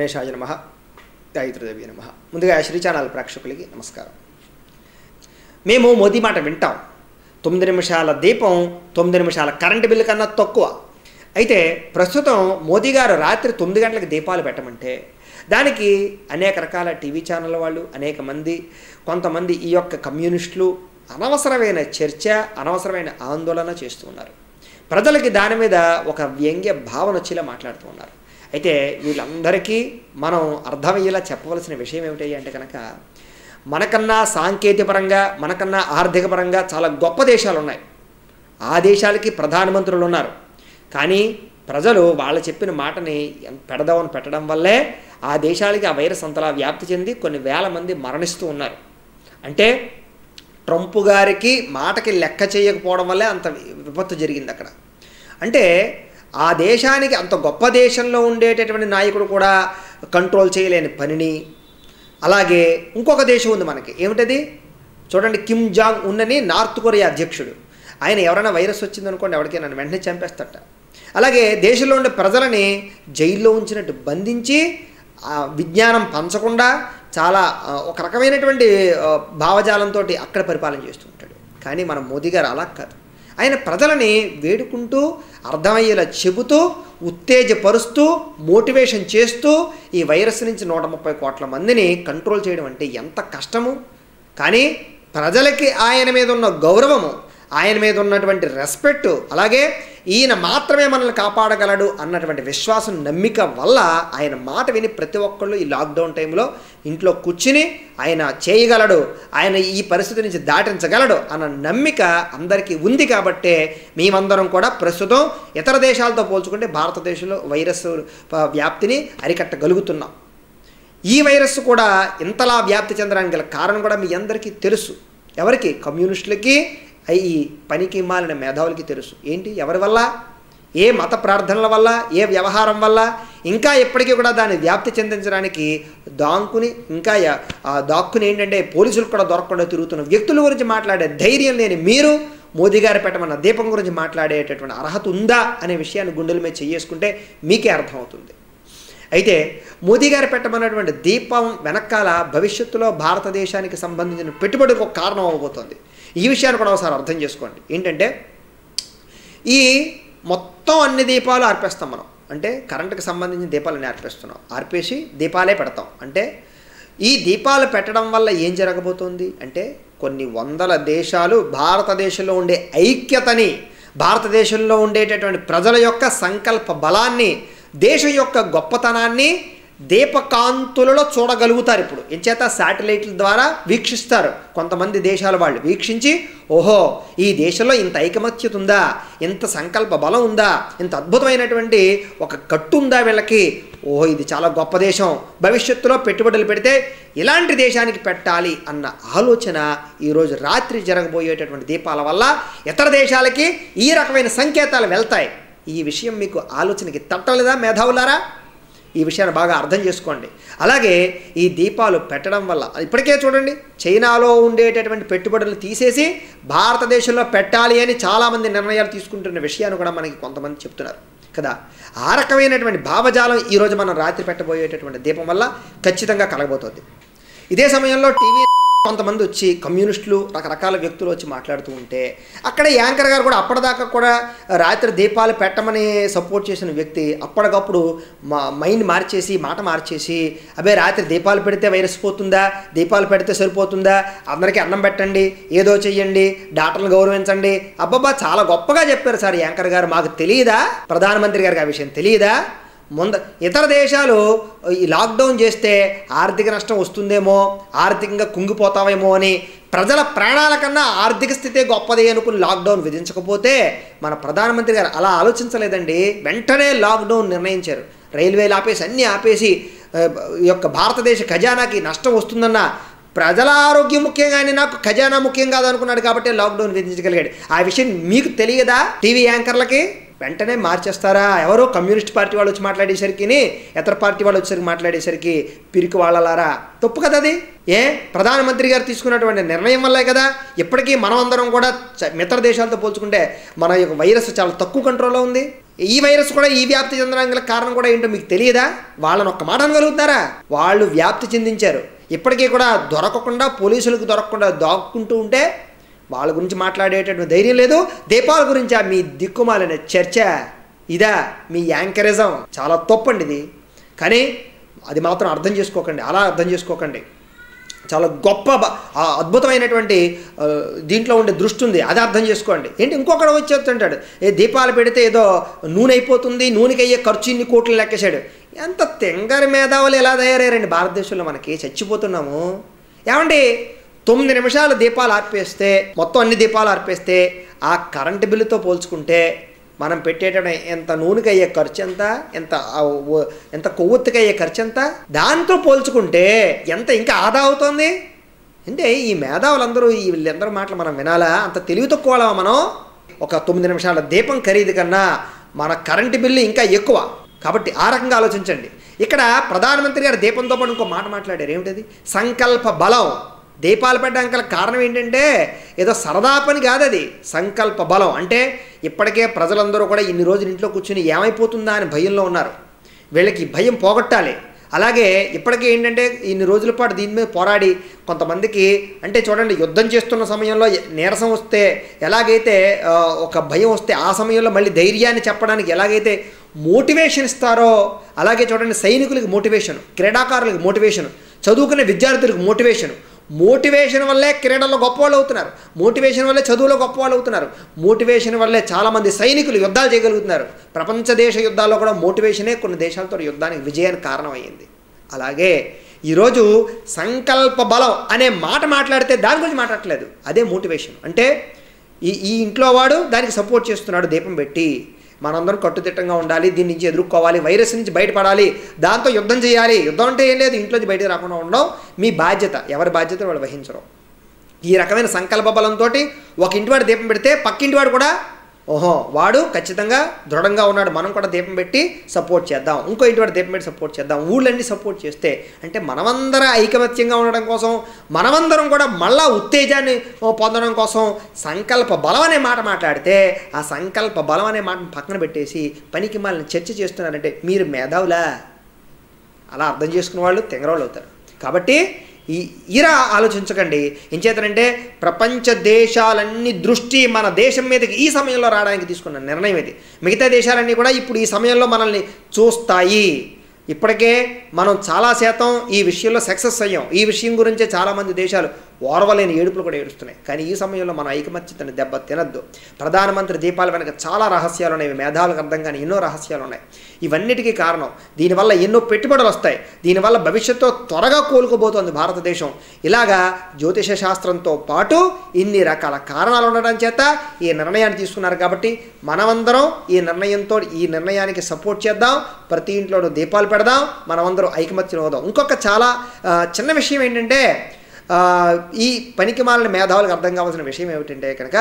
గణేశాయ నమ గాయత్రీదేవి నమ ముందుగా శ్రీ ఛానల్ ప్రేక్షకులకి నమస్కారం మేము మోదీ మాట వింటాం తొమ్మిది నిమిషాల దీపం తొమ్మిది నిమిషాల కరెంటు బిల్లు కన్నా తక్కువ అయితే ప్రస్తుతం మోదీ గారు రాత్రి తొమ్మిది గంటలకు దీపాలు పెట్టమంటే దానికి అనేక రకాల టీవీ ఛానల్ వాళ్ళు అనేక మంది కొంతమంది ఈ యొక్క కమ్యూనిస్టులు అనవసరమైన చర్చ అనవసరమైన ఆందోళన చేస్తూ ఉన్నారు ప్రజలకి దాని మీద ఒక వ్యంగ్య భావన వచ్చేలా మాట్లాడుతూ ఉన్నారు అయితే వీళ్ళందరికీ మనం అర్థమయ్యేలా చెప్పవలసిన విషయం ఏమిటి అంటే కనుక మనకన్నా సాంకేతిక పరంగా మనకన్నా ఆర్థిక పరంగా చాలా గొప్ప దేశాలు ఉన్నాయి ఆ దేశాలకి ప్రధానమంత్రులు ఉన్నారు కానీ ప్రజలు వాళ్ళు చెప్పిన మాటని పెడదామని పెట్టడం వల్లే ఆ దేశాలకి ఆ వైరస్ అంతలా వ్యాప్తి చెంది కొన్ని వేల మంది మరణిస్తూ ఉన్నారు అంటే ట్రంప్ గారికి మాటకి లెక్క చేయకపోవడం వల్లే అంత విపత్తు జరిగింది అక్కడ అంటే ఆ దేశానికి అంత గొప్ప దేశంలో ఉండేటటువంటి నాయకుడు కూడా కంట్రోల్ చేయలేని పనిని అలాగే ఇంకొక దేశం ఉంది మనకి ఏమిటది చూడండి కిమ్ జాంగ్ ఉన్నని నార్త్ కొరియా అధ్యక్షుడు ఆయన ఎవరైనా వైరస్ వచ్చిందనుకోండి ఎవరికైనా వెంటనే చంపేస్తట అలాగే దేశంలో ఉండే ప్రజలని జైల్లో ఉంచినట్టు బంధించి విజ్ఞానం పంచకుండా చాలా ఒక రకమైనటువంటి భావజాలంతో అక్కడ పరిపాలన చేస్తూ ఉంటాడు కానీ మన మోదీ గారు అలా కాదు ఆయన ప్రజలని వేడుకుంటూ అర్థమయ్యేలా చెబుతూ ఉత్తేజపరుస్తూ మోటివేషన్ చేస్తూ ఈ వైరస్ నుంచి నూట ముప్పై కోట్ల మందిని కంట్రోల్ చేయడం అంటే ఎంత కష్టము కానీ ప్రజలకి ఆయన మీద ఉన్న గౌరవము ఆయన మీద ఉన్నటువంటి రెస్పెక్ట్ అలాగే ఈయన మాత్రమే మనల్ని కాపాడగలడు అన్నటువంటి విశ్వాసం నమ్మిక వల్ల ఆయన మాట విని ప్రతి ఒక్కళ్ళు ఈ లాక్డౌన్ టైంలో ఇంట్లో కూర్చుని ఆయన చేయగలడు ఆయన ఈ పరిస్థితి నుంచి దాటించగలడు అన్న నమ్మిక అందరికీ ఉంది కాబట్టే మేమందరం కూడా ప్రస్తుతం ఇతర దేశాలతో పోల్చుకుంటే భారతదేశంలో వైరస్ వ్యాప్తిని అరికట్టగలుగుతున్నాం ఈ వైరస్ కూడా ఇంతలా వ్యాప్తి చెందడానికి గల కారణం కూడా మీ అందరికీ తెలుసు ఎవరికి కమ్యూనిస్టులకి ఈ పనికి మాలిన మేధావులకి తెలుసు ఏంటి ఎవరి వల్ల ఏ మత ప్రార్థనల వల్ల ఏ వ్యవహారం వల్ల ఇంకా ఎప్పటికీ కూడా దాన్ని వ్యాప్తి చెందించడానికి దాంకుని ఇంకా దాక్కుని ఏంటంటే పోలీసులు కూడా దొరకకుండా తిరుగుతున్న వ్యక్తుల గురించి మాట్లాడే ధైర్యం లేని మీరు మోదీ గారి పెట్టమన్న దీపం గురించి మాట్లాడేటటువంటి అర్హత ఉందా అనే విషయాన్ని గుండెల మీద చేసుకుంటే మీకే అర్థమవుతుంది అయితే మోదీ గారు పెట్టమన్నటువంటి దీపం వెనకాల భవిష్యత్తులో భారతదేశానికి సంబంధించిన పెట్టుబడికి ఒక కారణం అవ్వబోతోంది ఈ విషయాన్ని కూడా ఒకసారి అర్థం చేసుకోండి ఏంటంటే ఈ మొత్తం అన్ని దీపాలు ఆర్పేస్తాం మనం అంటే కరెంటుకి సంబంధించిన దీపాలన్నీ ఆర్పేస్తున్నాం ఆర్పేసి దీపాలే పెడతాం అంటే ఈ దీపాలు పెట్టడం వల్ల ఏం జరగబోతోంది అంటే కొన్ని వందల దేశాలు భారతదేశంలో ఉండే ఐక్యతని భారతదేశంలో ఉండేటటువంటి ప్రజల యొక్క సంకల్ప బలాన్ని దేశం యొక్క గొప్పతనాన్ని దీపకాంతులలో చూడగలుగుతారు ఇప్పుడు ఎంచేత శాటిలైట్ల ద్వారా వీక్షిస్తారు కొంతమంది దేశాల వాళ్ళు వీక్షించి ఓహో ఈ దేశంలో ఇంత ఐకమత్యత ఉందా ఇంత సంకల్ప బలం ఉందా ఇంత అద్భుతమైనటువంటి ఒక కట్టు ఉందా వీళ్ళకి ఓహో ఇది చాలా గొప్ప దేశం భవిష్యత్తులో పెట్టుబడులు పెడితే ఇలాంటి దేశానికి పెట్టాలి అన్న ఆలోచన ఈరోజు రాత్రి జరగబోయేటటువంటి దీపాల వల్ల ఇతర దేశాలకి ఈ రకమైన సంకేతాలు వెళ్తాయి ఈ విషయం మీకు ఆలోచనకి తట్టలేదా మేధావులారా ఈ విషయాన్ని బాగా అర్థం చేసుకోండి అలాగే ఈ దీపాలు పెట్టడం వల్ల ఇప్పటికే చూడండి చైనాలో ఉండేటటువంటి పెట్టుబడులు తీసేసి భారతదేశంలో పెట్టాలి అని చాలామంది నిర్ణయాలు తీసుకుంటున్న విషయాన్ని కూడా మనకి కొంతమంది చెప్తున్నారు కదా ఆ రకమైనటువంటి భావజాలం ఈరోజు మనం రాత్రి పెట్టబోయేటటువంటి దీపం వల్ల ఖచ్చితంగా కలగబోతోంది ఇదే సమయంలో టీవీ కొంతమంది వచ్చి కమ్యూనిస్టులు రకరకాల వ్యక్తులు వచ్చి మాట్లాడుతూ ఉంటే అక్కడ యాంకర్ గారు కూడా అప్పటిదాకా కూడా రాత్రి దీపాలు పెట్టమని సపోర్ట్ చేసిన వ్యక్తి అప్పటికప్పుడు మా మైండ్ మార్చేసి మాట మార్చేసి అబే రాత్రి దీపాలు పెడితే వైరస్ పోతుందా దీపాలు పెడితే సరిపోతుందా అందరికీ అన్నం పెట్టండి ఏదో చెయ్యండి డాక్టర్లు గౌరవించండి అబ్బబ్బా చాలా గొప్పగా చెప్పారు సార్ యాంకర్ గారు మాకు తెలియదా ప్రధానమంత్రి గారికి ఆ విషయం తెలియదా ముంద ఇతర దేశాలు ఈ లాక్డౌన్ చేస్తే ఆర్థిక నష్టం వస్తుందేమో ఆర్థికంగా కుంగిపోతామేమో అని ప్రజల ప్రాణాల కన్నా ఆర్థిక స్థితే గొప్పది అనుకుని లాక్డౌన్ విధించకపోతే మన ప్రధానమంత్రి గారు అలా ఆలోచించలేదండి వెంటనే లాక్డౌన్ నిర్ణయించారు రైల్వేలు ఆపేసి అన్నీ ఆపేసి ఈ యొక్క భారతదేశ ఖజానాకి నష్టం వస్తుందన్న ప్రజల ఆరోగ్యం ముఖ్యం కానీ నాకు ఖజానా ముఖ్యం కాదనుకున్నాడు కాబట్టి లాక్డౌన్ విధించగలిగాడు ఆ విషయం మీకు తెలియదా టీవీ యాంకర్లకి వెంటనే మార్చేస్తారా ఎవరో కమ్యూనిస్ట్ పార్టీ వాళ్ళు వచ్చి మాట్లాడేసరికి ఇతర పార్టీ వాళ్ళు వచ్చేసరికి మాట్లాడేసరికి పిరికి వాళ్ళలారా తప్పు కదా అది ఏ ప్రధానమంత్రి గారు తీసుకున్నటువంటి నిర్ణయం వల్లే కదా ఇప్పటికీ మనం అందరం కూడా చ- ఇతర దేశాలతో పోల్చుకుంటే మన యొక్క వైరస్ చాలా తక్కువ కంట్రోల్లో ఉంది ఈ వైరస్ కూడా ఈ వ్యాప్తి చెందడానికి గల కారణం కూడా ఏంటో మీకు తెలియదా వాళ్ళని ఒక్క మాట అనగలుగుతారా వాళ్ళు వ్యాప్తి చెందించారు ఇప్పటికీ కూడా దొరకకుండా పోలీసులకు దొరకకుండా దాక్కుంటూ ఉంటే వాళ్ళ గురించి మాట్లాడేటటువంటి ధైర్యం లేదు దీపాల గురించి మీ దిక్కుమాలిన చర్చ ఇదా మీ యాంకరిజం చాలా తప్పండి ఇది కానీ అది మాత్రం అర్థం చేసుకోకండి అలా అర్థం చేసుకోకండి చాలా గొప్ప బ- ఆ అద్భుతమైనటువంటి ఆ, దీంట్లో ఉండే దృష్టి ఉంది అది అర్థం చేసుకోండి ఏంటి ఇంకొకడు వచ్చేస్తుంటాడు ఏ దీపాలు పెడితే ఏదో నూనె అయిపోతుంది నూనెకి అయ్యే ఖర్చు ఇన్ని కోట్లు లెక్కేశాడు ఎంత తెంగరి మేధావులు ఎలా తయారయ్యారండి భారతదేశంలో మనకి చచ్చిపోతున్నాము ఏమండి తొమ్మిది నిమిషాలు దీపాలు ఆర్పేస్తే మొత్తం అన్ని దీపాలు ఆర్పేస్తే ఆ కరెంటు బిల్లుతో పోల్చుకుంటే మనం పెట్టేటప్పుడు ఎంత నూనెకి అయ్యే ఖర్చు ఎంత ఎంత ఆ ఓ- ఎంత కొవ్వొత్తుకి అయ్యే ఖర్చు ఎంత దాంతో పోల్చుకుంటే ఎంత ఇంకా ఆదా అవుతుంది అంటే ఈ మేధావులందరూ ఈ వీళ్ళందరూ మాటలు మనం వినాలా అంత తెలివి తక్కువ వాళ్ళమా మనం ఒక తొమ్మిది నిమిషాల దీపం ఖరీదు కన్నా మన కరెంటు బిల్లు ఇంకా ఎక్కువ కాబట్టి ఆ రకంగా ఆలోచించండి ఇక్కడ ప్రధానమంత్రి గారు దీపంతో పాటు ఇంకో మాట మాట్లాడారు ఏమిటది సంకల్ప బలం దీపాలు పెట్టడానికి గల కారణం ఏంటంటే ఏదో సరదా పని కాదు అది సంకల్ప బలం అంటే ఇప్పటికే ప్రజలందరూ కూడా ఇన్ని రోజులు ఇంట్లో కూర్చుని ఏమైపోతుందా అని భయంలో ఉన్నారు వీళ్ళకి భయం పోగొట్టాలి అలాగే ఇప్పటికే ఏంటంటే ఇన్ని రోజుల పాటు దీని మీద పోరాడి కొంతమందికి అంటే చూడండి యుద్ధం చేస్తున్న సమయంలో నీరసం వస్తే ఎలాగైతే ఆ, ఒక భయం వస్తే ఆ సమయంలో మళ్ళీ ధైర్యాన్ని చెప్పడానికి ఎలాగైతే మోటివేషన్ ఇస్తారో అలాగే చూడండి సైనికులకి మోటివేషన్ క్రీడాకారులకు మోటివేషన్ చదువుకునే విద్యార్థులకు మోటివేషన్ మోటివేషన్ వల్లే క్రీడల్లో గొప్పవాళ్ళు అవుతున్నారు మోటివేషన్ వల్లే చదువులో గొప్పవాళ్ళు అవుతున్నారు మోటివేషన్ వల్లే చాలామంది సైనికులు యుద్ధాలు చేయగలుగుతున్నారు ప్రపంచ దేశ యుద్ధాల్లో కూడా మోటివేషనే కొన్ని దేశాలతో యుద్ధానికి విజయానికి కారణమైంది అలాగే ఈరోజు సంకల్ప బలం అనే మాట మాట్లాడితే దాని గురించి మాట్లాడట్లేదు అదే మోటివేషన్ అంటే ఈ ఈ ఇంట్లో వాడు దానికి సపోర్ట్ చేస్తున్నాడు దీపం పెట్టి మనందరం కట్టుదిట్టంగా ఉండాలి దీని నుంచి ఎదుర్కోవాలి వైరస్ నుంచి బయటపడాలి దాంతో యుద్ధం చేయాలి యుద్ధం అంటే ఏం లేదు ఇంట్లో నుంచి బయటకు రాకుండా ఉండడం మీ బాధ్యత ఎవరి బాధ్యత వాళ్ళు వహించడం ఈ రకమైన సంకల్ప బలంతో ఒక ఇంటివాడు దీపం పెడితే పక్కింటివాడు కూడా ఓహో వాడు ఖచ్చితంగా దృఢంగా ఉన్నాడు మనం కూడా దీపం పెట్టి సపోర్ట్ చేద్దాం ఇంకో ఇంటివాడు దీపం పెట్టి సపోర్ట్ చేద్దాం ఊళ్ళన్నీ సపోర్ట్ చేస్తే అంటే మనమందరం ఐకమత్యంగా ఉండడం కోసం మనమందరం కూడా మళ్ళా ఉత్తేజాన్ని ఓ, పొందడం కోసం సంకల్ప బలం అనే మాట మాట్లాడితే ఆ సంకల్ప బలం అనే మాట పక్కన పెట్టేసి పనికి మళ్ళీ చర్చ చేస్తున్నారంటే మీరు మేధావులా అలా అర్థం చేసుకున్న వాళ్ళు తెంగరోళ్ళు అవుతారు కాబట్టి ఈ ఇరా ఆలోచించకండి ఎంచేతనంటే ప్రపంచ దేశాలన్నీ దృష్టి మన దేశం మీదకి ఈ సమయంలో రావడానికి తీసుకున్న నిర్ణయం ఇది మిగతా దేశాలన్నీ కూడా ఇప్పుడు ఈ సమయంలో మనల్ని చూస్తాయి ఇప్పటికే మనం చాలా శాతం ఈ విషయంలో సక్సెస్ అయ్యాం ఈ విషయం గురించే చాలామంది దేశాలు ఓర్వలేని ఏడుపులు కూడా ఏడుస్తున్నాయి కానీ ఈ సమయంలో మన ఐకమత్యతని దెబ్బ తినద్దు ప్రధానమంత్రి దీపాల వెనక చాలా రహస్యాలు ఉన్నాయి మేధావులకు అర్థం కాని ఎన్నో రహస్యాలు ఉన్నాయి ఇవన్నిటికీ కారణం దీనివల్ల ఎన్నో పెట్టుబడులు వస్తాయి దీనివల్ల భవిష్యత్తులో త్వరగా కోలుకోబోతోంది భారతదేశం ఇలాగా జ్యోతిష శాస్త్రంతో పాటు ఇన్ని రకాల కారణాలు ఉండడం చేత ఈ నిర్ణయాన్ని తీసుకున్నారు కాబట్టి మనమందరం ఈ నిర్ణయంతో ఈ నిర్ణయానికి సపోర్ట్ చేద్దాం ప్రతి ఇంట్లోనూ దీపాలు పెడదాం మనమందరం ఐకమత్యం అవుదాం ఇంకొక చాలా ఆ, చిన్న విషయం ఏంటంటే ఆ, ఈ పనికి మాలిన మేధావులకు అర్థం కావాల్సిన విషయం ఏమిటంటే కనుక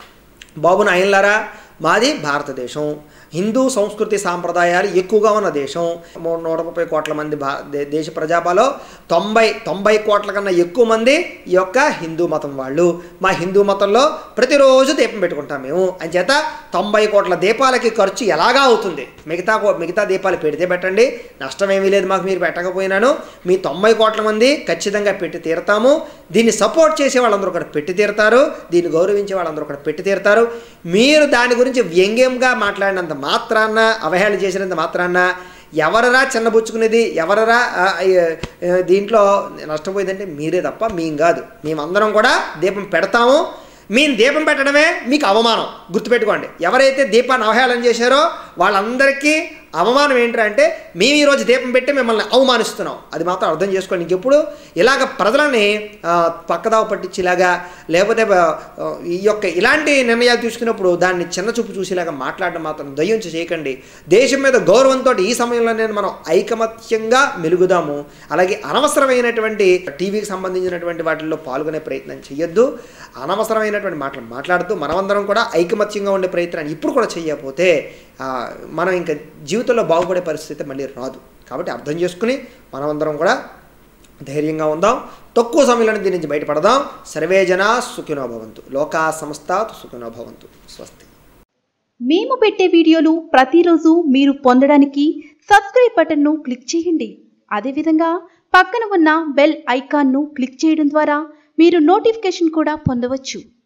బాబు నాయనలారా మాది భారతదేశం హిందూ సంస్కృతి సాంప్రదాయాలు ఎక్కువగా ఉన్న దేశం మూడు నూట ముప్పై కోట్ల మంది భా దే- దేశ ప్రజాపాలో తొంభై తొంభై కోట్ల కన్నా ఎక్కువ మంది ఈ యొక్క హిందూ మతం వాళ్ళు మా హిందూ మతంలో ప్రతిరోజు దీపం పెట్టుకుంటాం మేము అంచేత తొంభై కోట్ల దీపాలకి ఖర్చు ఎలాగా అవుతుంది మిగతా కో- మిగతా దీపాలు పెడితే పెట్టండి నష్టం ఏమీ లేదు మాకు మీరు పెట్టకపోయినాను మీ తొంభై కోట్ల మంది ఖచ్చితంగా పెట్టి తీరుతాము దీన్ని సపోర్ట్ చేసే వాళ్ళందరూ కూడా పెట్టి తీరుతారు దీన్ని గౌరవించే వాళ్ళందరూ కూడా పెట్టి తీరుతారు మీరు దాని గురించి వ్యంగ్యంగా మాట్లాడినంత మాత్రాన్న అవహేళన చేసినంత మాత్రాన్న ఎవరరా చిన్నబుచ్చుకునేది ఎవరరా ఆ, ఆ, దీంట్లో నష్టపోయేదంటే మీరే తప్ప మేం కాదు మేమందరం కూడా దీపం పెడతాము మేము దీపం పెట్టడమే మీకు అవమానం గుర్తుపెట్టుకోండి ఎవరైతే దీపాన్ని అవహేళన చేశారో వాళ్ళందరికీ అవమానం ఏంటంటే అంటే మేము ఈరోజు దీపం పెట్టి మిమ్మల్ని అవమానిస్తున్నాం అది మాత్రం అర్థం చేసుకోండి ఇంకెప్పుడు ఇలాగ ప్రజలని ఆ, పక్కదావ పట్టించేలాగా లేకపోతే ఆ, ఈ యొక్క ఇలాంటి నిర్ణయాలు తీసుకున్నప్పుడు దాన్ని చిన్న చూపు చూసేలాగా మాట్లాడడం మాత్రం దయ్యుంచి చేయకండి దేశం మీద గౌరవంతో ఈ సమయంలో నేను మనం ఐకమత్యంగా మెలుగుదాము అలాగే అనవసరమైనటువంటి టీవీకి సంబంధించినటువంటి వాటిల్లో పాల్గొనే ప్రయత్నం చేయొద్దు అనవసరమైనటువంటి మాటలు మాట్లాడుతూ మనమందరం కూడా ఐకమత్యంగా ఉండే ప్రయత్నాన్ని ఇప్పుడు కూడా చేయకపోతే ఆ, మనం ఇంకా జీవితంలో బాగుపడే పరిస్థితి మళ్ళీ రాదు కాబట్టి అర్థం చేసుకుని మనమందరం కూడా ధైర్యంగా ఉందాం తక్కువ సమయంలో దీని నుంచి బయటపడదాం సర్వే జనా సుఖినో భవంతు లోకా సంస్థ సుఖినో భవంతు స్వస్తి మేము పెట్టే వీడియోలు ప్రతిరోజు మీరు పొందడానికి సబ్స్క్రైబ్ బటన్ను క్లిక్ చేయండి అదేవిధంగా పక్కన ఉన్న బెల్ ఐకాన్ను క్లిక్ చేయడం ద్వారా మీరు నోటిఫికేషన్ కూడా పొందవచ్చు